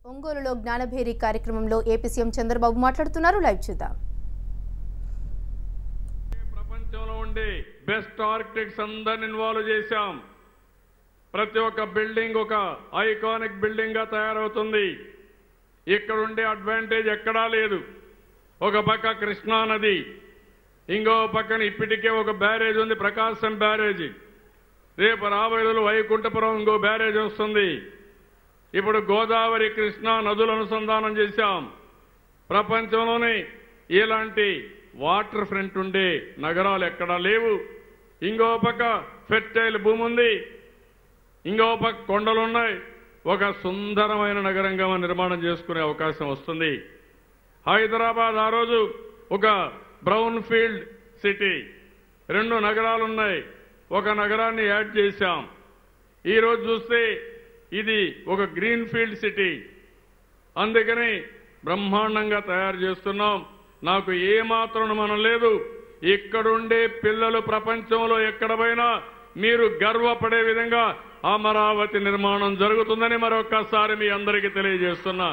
ఒంగోలులో జ్ఞానభేరి కార్యక్రమంలో AP CM Chandrababu మాట్లాడుతున్నారు లైవ్ చూద్దాం ప్రపంచంలో ఉండే బెస్ట్ ఆర్కిటెక్ట్స్ అందరిని ఇన్వాల్వ్ చేశాం ప్రతి ఒక్క బిల్డింగ్ ఒక ఐకానిక్ బిల్డింగ్ గా తయారవుతుంది ఇక్కడ ఉండే అడ్వాంటేజ్ ఎక్కడా లేదు ఒక పక్క కృష్ణా నది ఇంకో పక్కన ఇప్పటికే ఒక బ్యారేజ్ ఉంది ప్రకాశం బ్యారేజ్ రేపు రాబోయే రోజులు వైకుంఠపురం ఇంకో బ్యారేజ్ వస్తుంది ఇప్పుడు గోదావరి కృష్ణా నదులు అనుసంధానం చేశాం ప్రపంచంలోనే ఇలాంటి వాటర్ ఫ్రంట్ ఉండే నగరాలు ఎక్కడా లేవు ఇంకో పక్క ఫెర్టైల్ భూమి ఉంది ఇంకో పక్క కొండలు ఉన్నాయి ఒక సుందరమైన నగరంగా మనం నిర్మాణం చేసుకునే అవకాశం వస్తుంది హైదరాబాద్ ఆ రోజు ఒక బ్రౌన్ ఫీల్డ్ సిటీ రెండు నగరాలు ఉన్నాయి ఒక నగరాన్ని యాడ్ చేశాం ఈ రోజు చూస్తే ఇది ఒక గ్రీన్ ఫీల్డ్ సిటీ అందుకని బ్రహ్మాండంగా తయారు చేస్తున్నాం నాకు ఏమాత్రం మనం లేదు ఇక్కడుండే పిల్లలు ప్రపంచంలో ఎక్కడ పోయినా మీరు గర్వపడే విధంగా అమరావతి నిర్మాణం జరుగుతుందని మరొక్కసారి మీ అందరికీ తెలియజేస్తున్నా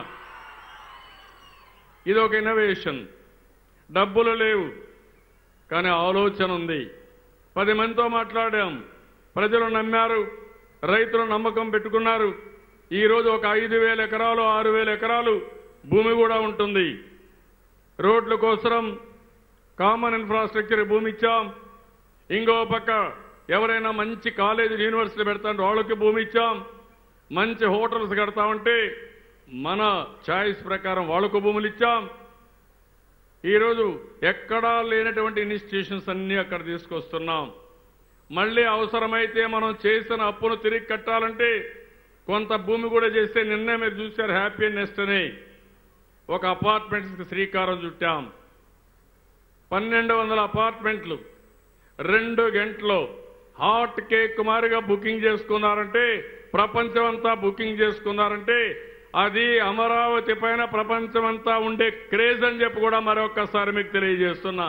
ఇది ఒక ఇన్నోవేషన్ డబ్బులు లేవు కానీ ఆలోచన ఉంది పది మందితో మాట్లాడాం ప్రజలు నమ్మారు రైతులు నమ్మకం పెట్టుకున్నారు ఈ రోజు ఒక ఐదు వేల ఎకరాలు ఆరు వేల ఎకరాలు భూమి కూడా ఉంటుంది రోడ్ల కోసం కామన్ ఇన్ఫ్రాస్ట్రక్చర్ భూమి ఇచ్చాం ఇంకో పక్క ఎవరైనా మంచి కాలేజీ యూనివర్సిటీ పెడతాంటే వాళ్ళకి భూమి ఇచ్చాం మంచి హోటల్స్ కడతామంటే మన ఛాయిస్ ప్రకారం వాళ్ళకు భూములు ఇచ్చాం ఈరోజు ఎక్కడా లేనటువంటి ఇన్స్టిట్యూషన్స్ అన్ని అక్కడ తీసుకొస్తున్నాం మళ్ళీ అవసరమైతే మనం చేసిన అప్పును తిరిగి కట్టాలంటే కొంత భూమి కూడా చేస్తే నిన్నే మీరు చూశారు హ్యాపీ నెస్ట్ అని ఒక అపార్ట్మెంట్స్కి శ్రీకారం చుట్టాం పన్నెండు వందల అపార్ట్మెంట్లు రెండు గంటలు హాట్ కేక్ మారిగా బుకింగ్ చేసుకున్నారంటే ప్రపంచం అంతా బుకింగ్ చేసుకున్నారంటే అది అమరావతి పైన ప్రపంచం అంతా ఉండే క్రేజ్ అని చెప్పి కూడా మరొక్కసారి మీకు తెలియజేస్తున్నా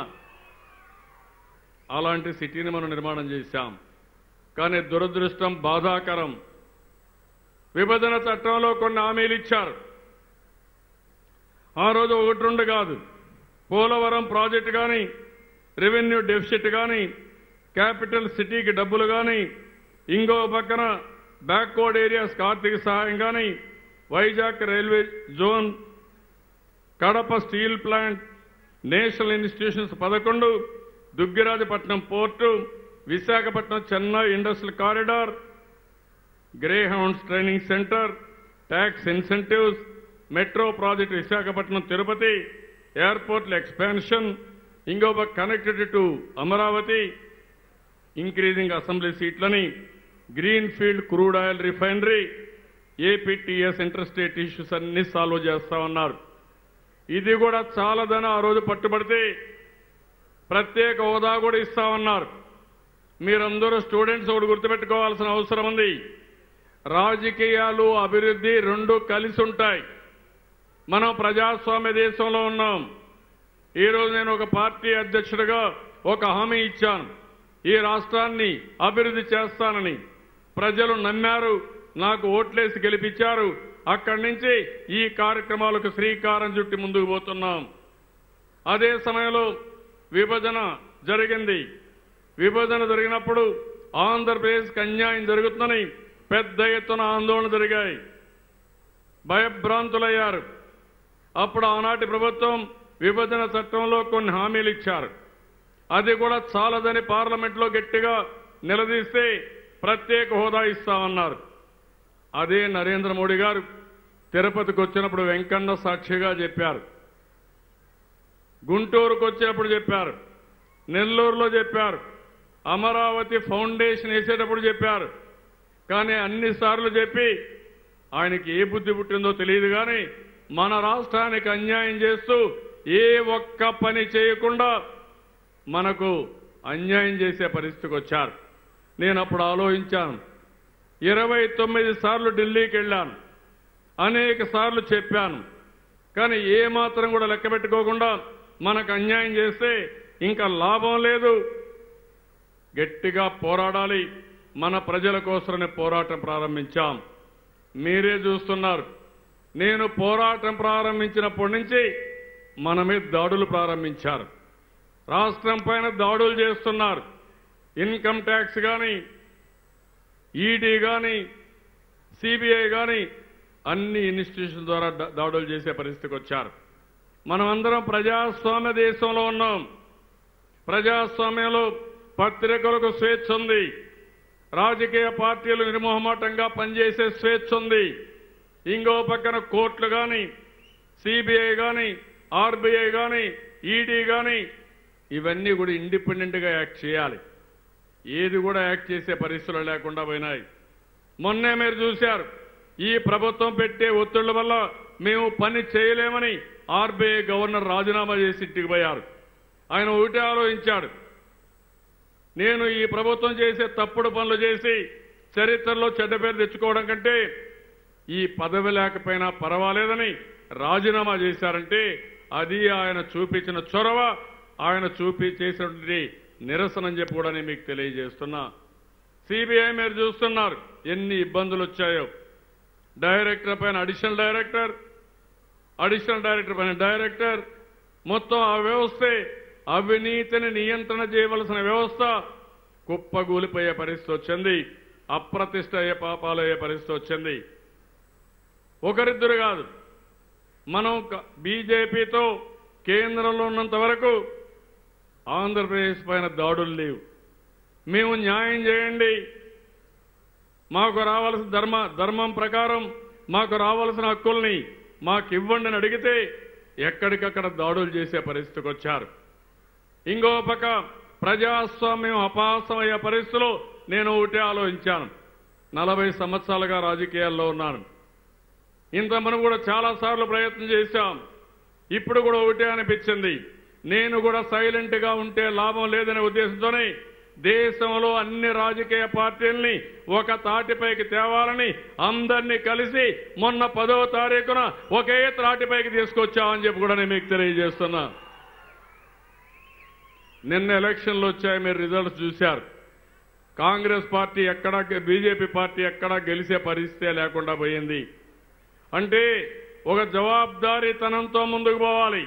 అలాంటి సిటీని మనం నిర్మాణం చేశాం కానీ దురదృష్టం బాధాకరం విభజన చట్టంలో కొన్ని హామీలు ఇచ్చారు ఆ రోజు ఒకటి రెండు కాదు పోలవరం ప్రాజెక్టు కానీ రెవెన్యూ డెఫిసిట్ కానీ క్యాపిటల్ సిటీకి డబ్బులు కానీ ఇంకో పక్కన బ్యాక్వర్డ్ ఏరియాస్కి ఆర్థిక సహాయం కానీ Vizag railway zone Kadapa steel plant national institutions పదకొండు Duggirajapatnam port Visakhapatnam Chennai industrial corridor grey hounds training centre tax incentives metro project Visakhapatnam Tirupati ఎయిర్పోర్ట్ల ఎక్స్పాన్షన్ ఇంకో connected to Amaravati increasing assembly సీట్లని green field crude oil refinery APTS inter state issues అన్ని solve చేస్తామన్నారు ఇది కూడా చాలదని ఆ రోజు పట్టుబడితే ప్రత్యేక హోదా కూడా ఇస్తామన్నారు మీరందరూ స్టూడెంట్స్ ఒకటి గుర్తుపెట్టుకోవాల్సిన అవసరం ఉంది రాజకీయాలు అభివృద్ధి రెండు కలిసి ఉంటాయి మనం ప్రజాస్వామ్య దేశంలో ఉన్నాం ఈరోజు నేను ఒక పార్టీ అధ్యక్షుడిగా ఒక హామీ ఇచ్చాను ఈ రాష్ట్రాన్ని అభివృద్ధి చేస్తానని ప్రజలు నమ్మారు నాకు ఓట్లేసి గెలిపించారు అక్కడి నుంచి ఈ కార్యక్రమాలకు శ్రీకారం చుట్టి ముందుకు పోతున్నాం అదే సమయంలో విభజన జరిగింది విభజన జరిగినప్పుడు ఆంధ్రప్రదేశ్కి అన్యాయం జరుగుతుందని పెద్ద ఎత్తున ఆందోళన జరిగాయి భయభ్రాంతులయ్యారు అప్పుడు ఆనాటి ప్రభుత్వం విభజన చట్టంలో కొన్ని హామీలు ఇచ్చారు అది కూడా చాలదని పార్లమెంట్లో గట్టిగా నిలదీస్తే ప్రత్యేక హోదా ఇస్తామన్నారు అదే నరేంద్ర మోడీ గారు తిరుపతికి వచ్చినప్పుడు వెంకన్న సాక్షిగా చెప్పారు గుంటూరుకు వచ్చినప్పుడు చెప్పారు నెల్లూరులో చెప్పారు అమరావతి ఫౌండేషన్ వేసేటప్పుడు చెప్పారు కానీ అన్నిసార్లు చెప్పి ఆయనకి ఏ బుద్ధి పుట్టిందో తెలియదు కానీ మన రాష్ట్రానికి అన్యాయం చేస్తూ ఏ ఒక్క పని చేయకుండా మనకు అన్యాయం చేసే పరిస్థితికి వచ్చారు నేను అప్పుడు ఆలోచించాను ఇరవై తొమ్మిది సార్లు ఢిల్లీకి వెళ్ళాను అనేక సార్లు చెప్పాను కానీ ఏ మాత్రం కూడా లెక్క పెట్టుకోకుండా మనకు అన్యాయం చేస్తే ఇంకా లాభం లేదు గట్టిగా పోరాడాలి మన ప్రజల కోసమే పోరాటం ప్రారంభించాం మీరే చూస్తున్నారు నేను పోరాటం ప్రారంభించినప్పటి నుంచి మన మీద దాడులు ప్రారంభించారు రాష్ట్రం పైన దాడులు చేస్తున్నారు ఇన్కమ్ ట్యాక్స్ కానీ ఈడీ కానీ సిబిఐ కానీ అన్ని ఇన్స్టిట్యూషన్ ద్వారా దా- దాడులు చేసే పరిస్థితికి వచ్చారు మనమందరం ప్రజాస్వామ్య దేశంలో ఉన్నాం ప్రజాస్వామ్యంలో పత్రికలకు స్వేచ్ఛ ఉంది రాజకీయ పార్టీలు నిర్మోహమాటంగా పనిచేసే స్వేచ్ఛ ఉంది ఇంకో పక్కన కోర్టులు కానీ సిబిఐ కానీ ఆర్బీఐ కానీ ఈడీ కానీ ఇవన్నీ కూడా ఇండిపెండెంట్గా యాక్ట్ చేయాలి ఏది కూడా యాక్ట్ చేసే పరిస్థితులు లేకుండా పోయినాయి మొన్నే మీరు చూశారు ఈ ప్రభుత్వం పెట్టే ఒత్తిళ్ల వల్ల మేము పని చేయలేమని ఆర్బీఐ గవర్నర్ రాజీనామా చేసి ఇంటికి పోయారు ఆయన ఒకటే ఆలోచించాడు నేను ఈ ప్రభుత్వం చేసే తప్పుడు పనులు చేసి చరిత్రలో చెడ్డ పేరు తెచ్చుకోవడం కంటే ఈ పదవి లేకపోయినా పర్వాలేదని రాజీనామా చేశారంటే అది ఆయన చూపించిన చొరవ ఆయన చూపి చేసినటువంటి నిరసన అని చెప్పి కూడా నేను మీకు తెలియజేస్తున్నా సిబిఐ మీరు చూస్తున్నారు ఎన్ని ఇబ్బందులు వచ్చాయో డైరెక్టర్ పైన అడిషనల్ డైరెక్టర్ అడిషనల్ డైరెక్టర్ పైన డైరెక్టర్ మొత్తం ఆ వ్యవస్థే అవినీతిని నియంత్రణ చేయవలసిన వ్యవస్థ కుప్పగూలిపోయే పరిస్థితి వచ్చింది అప్రతిష్ట అయ్యే పాపాలు అయ్యే పరిస్థితి వచ్చింది ఒకరిద్దరు కాదు మనం క- బీజేపీతో కేంద్రంలో ఉన్నంత వరకు ఆంధ్రప్రదేశ్ పైన దాడులు లేవు మేము న్యాయం చేయండి మాకు రావాల్సిన ధర్మ ధర్మం ప్రకారం మాకు రావాల్సిన హక్కుల్ని మాకు ఇవ్వండి అని అడిగితే ఎక్కడికక్కడ దాడులు చేసే పరిస్థితికి వచ్చారు ఇంకో పక్క ప్రజాస్వామ్యం అపహాసమయ్యే పరిస్థితిలో నేను ఒకటే ఆలోచించాను నలభై సంవత్సరాలుగా రాజకీయాల్లో ఉన్నాను ఇంత మనం కూడా చాలా సార్లు ప్రయత్నం చేశాం ఇప్పుడు కూడా ఒకటే అనిపించింది నేను కూడా సైలెంట్ గా ఉంటే లాభం లేదనే ఉద్దేశంతోనే దేశంలో అన్ని రాజకీయ పార్టీల్ని ఒక తాటిపైకి తేవాలని అందరినీ కలిసి మొన్న పదవ తారీఖున ఒకే తాటిపైకి తీసుకొచ్చామని చెప్పి కూడా నేను మీకు తెలియజేస్తున్నా నిన్న ఎలక్షన్లు వచ్చాయి మీరు రిజల్ట్స్ చూశారు కాంగ్రెస్ పార్టీ ఎక్కడా బీజేపీ పార్టీ ఎక్కడా గెలిచే పరిస్థితే లేకుండా పోయింది అంటే ఒక జవాబుదారీతనంతో ముందుకు పోవాలి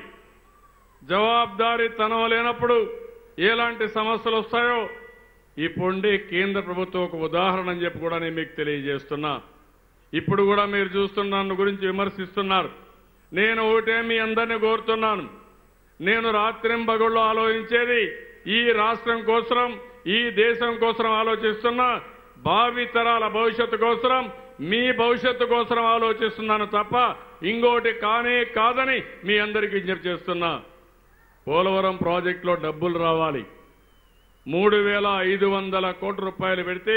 జవాబుదారీతనం లేనప్పుడు ఎలాంటి సమస్యలు వస్తాయో ఇప్పుడుండే కేంద్ర ప్రభుత్వం ఒక ఉదాహరణ అని చెప్పి కూడా నేను మీకు తెలియజేస్తున్నా ఇప్పుడు కూడా మీరు చూస్తున్న నన్ను గురించి విమర్శిస్తున్నారు నేను ఒకటే మీ అందరినీ కోరుతున్నాను నేను రాత్రింబగుళ్ళు ఆలోచించేది ఈ రాష్ట్రం కోసం ఈ దేశం కోసం ఆలోచిస్తున్నా భావి తరాల భవిష్యత్తు కోసం మీ భవిష్యత్తు కోసం ఆలోచిస్తున్నాను తప్ప ఇంకోటి కానే కాదని మీ అందరికీ విజ్ఞప్తి చేస్తున్నా పోలవరం ప్రాజెక్టులో డబ్బులు రావాలి మూడు వేల ఐదు వందల కోట్ల రూపాయలు పెడితే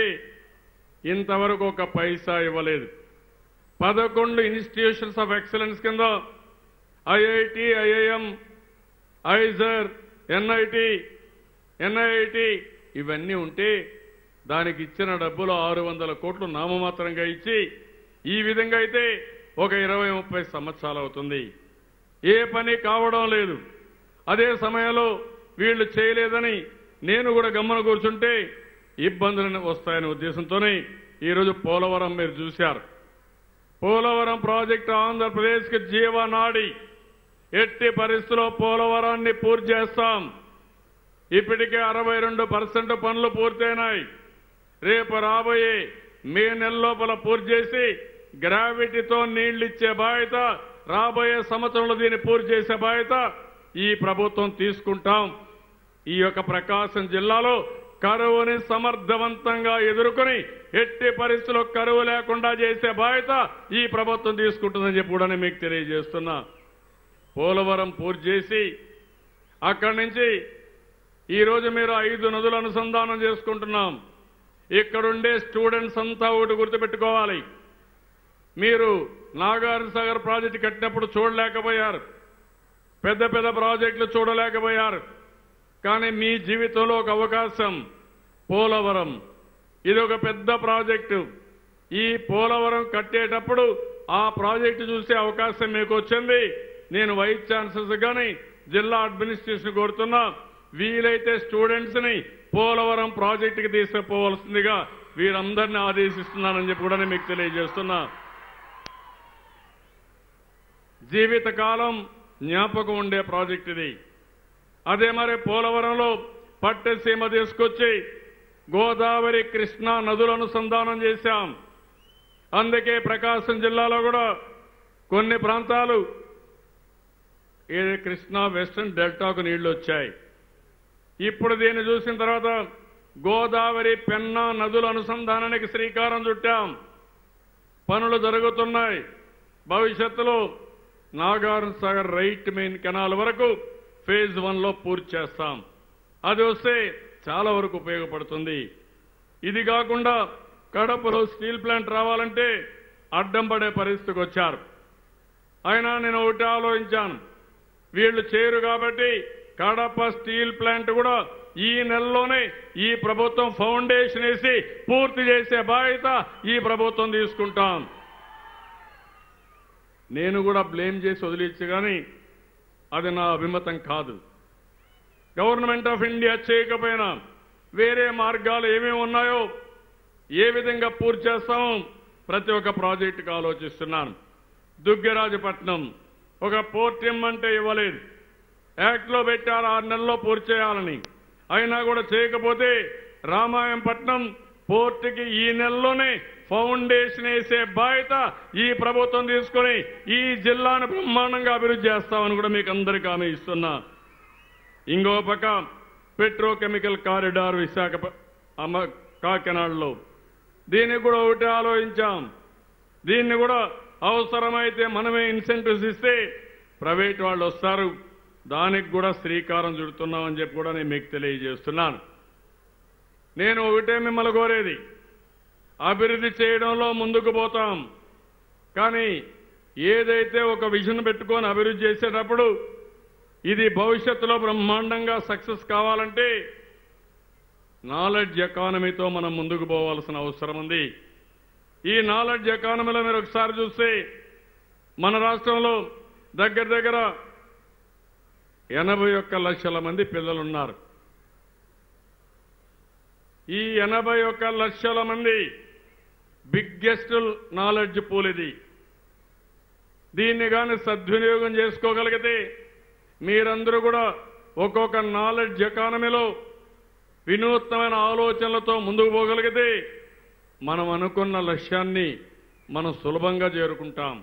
ఇంతవరకు ఒక పైసా ఇవ్వలేదు పదకొండు ఇన్స్టిట్యూషన్స్ ఆఫ్ ఎక్సలెన్స్ కింద IIT IIM IISER NIT NIIT ఇవన్నీ ఉంటే దానికి ఇచ్చిన డబ్బులు ఆరు వందల కోట్లు నామమాత్రంగా ఇచ్చి ఈ విధంగా అయితే ఒక ఇరవై ముప్పై సంవత్సరాలు అవుతుంది ఏ పని కావడం లేదు అదే సమయంలో వీళ్ళు చేయలేదని నేను కూడా గమ్మన కూర్చుంటే ఇబ్బందులు వస్తాయనే ఉద్దేశంతోనే ఈరోజు పోలవరం మీరు చూశారు పోలవరం ప్రాజెక్టు ఆంధ్రప్రదేశ్కి జీవనాడి ఎట్టి పరిస్థితుల్లో పోలవరాన్ని పూర్తి చేస్తాం ఇప్పటికే అరవై రెండు పర్సెంట్ పనులు పూర్తయినాయి రేపు రాబోయే మే నెల లోపల పూర్తి చేసి గ్రావిటీతో నీళ్లు ఇచ్చే బాధ్యత రాబోయే సంవత్సరంలో దీన్ని పూర్తి చేసే బాధ్యత ఈ ప్రభుత్వం తీసుకుంటాం ఈ యొక్క ప్రకాశం జిల్లాలో కరువుని సమర్థవంతంగా ఎదుర్కొని ఎట్టి పరిస్థితుల్లో కరువు లేకుండా చేసే బాధ్యత ఈ ప్రభుత్వం తీసుకుంటుందని చెప్పి కూడా నేను మీకు తెలియజేస్తున్నా పోలవరం పూర్తి చేసి అక్కడి నుంచి ఈ రోజు మీరు ఐదు నదులు అనుసంధానం చేసుకుంటున్నాం ఇక్కడుండే స్టూడెంట్స్ అంతా ఒకటి గుర్తుపెట్టుకోవాలి మీరు నాగార్జున సాగర్ ప్రాజెక్టు కట్టినప్పుడు చూడలేకపోయారు పెద్ద పెద్ద ప్రాజెక్టులు చూడలేకపోయారు కానీ మీ జీవితంలో ఒక అవకాశం పోలవరం ఇది ఒక పెద్ద ప్రాజెక్టు ఈ పోలవరం కట్టేటప్పుడు ఆ ప్రాజెక్టు చూసే అవకాశం మీకు వచ్చింది నేను వైస్ ఛాన్సలర్స్ కానీ జిల్లా అడ్మినిస్ట్రేషన్ కోరుతున్నా వీలైతే స్టూడెంట్స్ ని పోలవరం ప్రాజెక్టుకి తీసుకుపోవలసిందిగా వీరందరినీ ఆదేశిస్తున్నానని చెప్పి కూడా నేను మీకు తెలియజేస్తున్నా జీవితకాలం జ్ఞాపకం ఉండే ప్రాజెక్ట్ ఇది అదే మరి పోలవరంలో పట్టసీమ తీసుకొచ్చి గోదావరి కృష్ణా నదులు అనుసంధానం చేశాం అందుకే ప్రకాశం జిల్లాలో కూడా కొన్ని ప్రాంతాలు ఏది కృష్ణా వెస్టర్న్ డెల్టాకు నీళ్లు వచ్చాయి ఇప్పుడు దీన్ని చూసిన తర్వాత గోదావరి పెన్నా నదుల అనుసంధానానికి శ్రీకారం చుట్టాం పనులు జరుగుతున్నాయి భవిష్యత్తులో Nagarjuna Sagar right main canal వరకు ఫేజ్ వన్లో పూర్తి చేస్తాం అది వస్తే చాలా వరకు ఉపయోగపడుతుంది ఇది కాకుండా కడపలో స్టీల్ ప్లాంట్ రావాలంటే అడ్డం పడే పరిస్థితికి వచ్చారు అయినా నేను ఒకటి ఆలోచించాను వీళ్ళు చేయరు కాబట్టి కడప స్టీల్ ప్లాంట్ కూడా ఈ నెలలోనే ఈ ప్రభుత్వం ఫౌండేషన్ వేసి పూర్తి చేసే బాధ్యత ఈ ప్రభుత్వం తీసుకుంటాం నేను కూడా బ్లేమ్ చేసి వదిలేచ్చు కానీ అది నా అభిమతం కాదు గవర్నమెంట్ ఆఫ్ ఇండియా చేయకపోయినా వేరే మార్గాలు ఏమేమి ఉన్నాయో ఏ విధంగా పూర్తి చేస్తామో ప్రతి ఒక్క ప్రాజెక్టుకు ఆలోచిస్తున్నాను దుగ్గరాజపట్నం ఒక పోర్ట్ ఇమ్మంటే ఇవ్వలేదు యాక్ట్లో పెట్టారు ఆరు నెలల్లో పూర్తి చేయాలని అయినా కూడా చేయకపోతే రామాయంపట్నం పోర్టుకి ఈ నెలలోనే ఫౌండేషన్ వేసే బాధ్యత ఈ ప్రభుత్వం తీసుకొని ఈ జిల్లాను బ్రహ్మాండంగా అభివృద్ధి చేస్తామని కూడా మీకు అందరికీ హామీ ఇస్తున్నా ఇంకో పక్క పెట్రోకెమికల్ కారిడార్ విశాఖ అమ్మ కాకినాడలో దీనికి కూడా ఒకటి ఆలోచించాం దీన్ని కూడా అవసరమైతే మనమే ఇన్సెంటివ్స్ ఇస్తే ప్రైవేట్ వాళ్ళు వస్తారు దానికి కూడా శ్రీకారం చుడుతున్నామని చెప్పి కూడా నేను మీకు తెలియజేస్తున్నాను నేను ఒకటే మిమ్మల్ని కోరేది అభివృద్ధి చేయడంలో ముందుకు పోతాం కానీ ఏదైతే ఒక విజన్ పెట్టుకొని అభివృద్ధి చేసేటప్పుడు ఇది భవిష్యత్తులో బ్రహ్మాండంగా సక్సెస్ కావాలంటే నాలెడ్జ్ ఎకానమీతో మనం ముందుకు పోవాల్సిన అవసరం ఉంది ఈ నాలెడ్జ్ ఎకానమీలో మీరు ఒకసారి చూస్తే మన రాష్ట్రంలో దగ్గర దగ్గర ఎనభై ఒక్క లక్షల మంది పిల్లలున్నారు ఈ ఎనభై ఒక్క లక్షల మంది బిగ్గెస్ట్ నాలెడ్జ్ పూల్ ఇది దీన్ని కానీ సద్వినియోగం చేసుకోగలిగితే మీరందరూ కూడా ఒక్కొక్క నాలెడ్జ్ ఎకానమీలో వినూత్నమైన ఆలోచనలతో ముందుకు పోగలిగితే మనం అనుకున్న లక్ష్యాన్ని మనం సులభంగా చేరుకుంటాం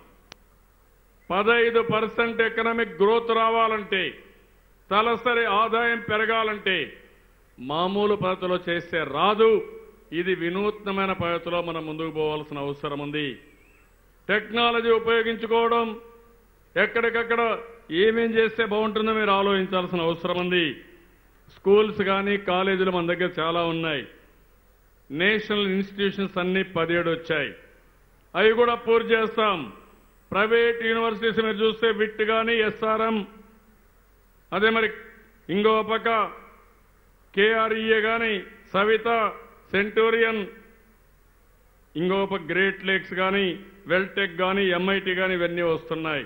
పదహైదు పర్సెంట్ ఎకనామిక్ గ్రోత్ రావాలంటే తలసరి ఆదాయం పెరగాలంటే మామూలు పద్ధతిలో చేస్తే రాదు ఇది వినూత్నమైన పద్ధతిలో మనం ముందుకు పోవాల్సిన అవసరం ఉంది టెక్నాలజీ ఉపయోగించుకోవడం ఎక్కడికక్కడ ఏమేం చేస్తే బాగుంటుందో మీరు ఆలోచించాల్సిన అవసరం ఉంది స్కూల్స్ కానీ కాలేజీలు మన దగ్గర చాలా ఉన్నాయి నేషనల్ ఇన్స్టిట్యూషన్స్ అన్ని పదిహేడు వచ్చాయి అవి కూడా పూర్తి చేస్తాం ప్రైవేట్ యూనివర్సిటీస్ మీరు చూస్తే విట్ కానీ ఎస్ఆర్ఎం అదే మరి ఇంకో పక్క కేఆర్ఈఏ కానీ సవిత సెంటూరియన్ ఇంకో పక్క గ్రేట్ లేక్స్ కానీ వెల్టెక్ కానీ ఎంఐటి కానీ ఇవన్నీ వస్తున్నాయి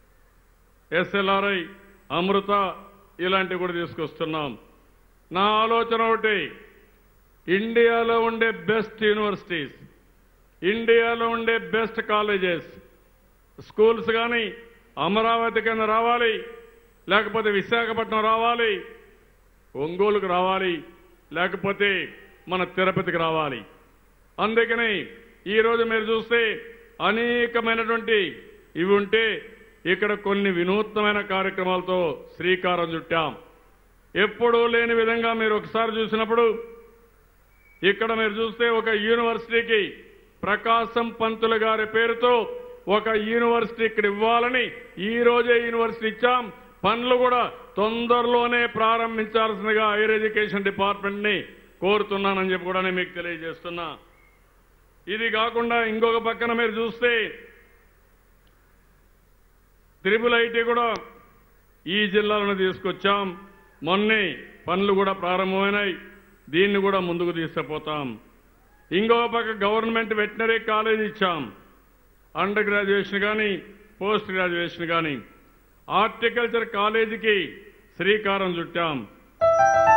ఎస్ఎల్ఆర్ఐ అమృత ఇలాంటివి కూడా తీసుకొస్తున్నాం నా ఆలోచన ఒకటి ఇండియాలో ఉండే బెస్ట్ యూనివర్సిటీస్ ఇండియాలో ఉండే బెస్ట్ కాలేజెస్ స్కూల్స్ కానీ అమరావతి కింద రావాలి లేకపోతే విశాఖపట్నం రావాలి ఒంగోలుకు రావాలి లేకపోతే మన తిరుపతికి రావాలి అందుకని ఈరోజు మీరు చూస్తే అనేకమైనటువంటి ఇవి ఉంటే ఇక్కడ కొన్ని వినూత్నమైన కార్యక్రమాలతో శ్రీకారం చుట్టాం ఎప్పుడూ లేని విధంగా మీరు ఒకసారి చూసినప్పుడు ఇక్కడ మీరు చూస్తే ఒక యూనివర్సిటీకి ప్రకాశం పంతులు గారి పేరుతో ఒక యూనివర్సిటీ ఇక్కడ ఇవ్వాలని ఈ రోజే యూనివర్సిటీ ఇచ్చాం పనులు కూడా తొందరలోనే ప్రారంభించాల్సిందిగా హైయర్ ఎడ్యుకేషన్ డిపార్ట్మెంట్ ని కోరుతున్నానని చెప్పి కూడా నేను మీకు తెలియజేస్తున్నా ఇది కాకుండా ఇంకొక పక్కన మీరు చూస్తే త్రిపుల్ ఐటీ కూడా ఈ జిల్లాలను తీసుకొచ్చాం మొన్నే పనులు కూడా ప్రారంభమైనాయి దీన్ని కూడా ముందుకు తీసుకుపోతాం ఇంకో పక్క గవర్నమెంట్ వెటనరీ కాలేజ్ ఇచ్చాం అండర్ గ్రాడ్యుయేషన్ కానీ పోస్ట్ గ్రాడ్యుయేషన్ కానీ హార్టికల్చర్ కాలేజీకి శ్రీకారం చుట్టాం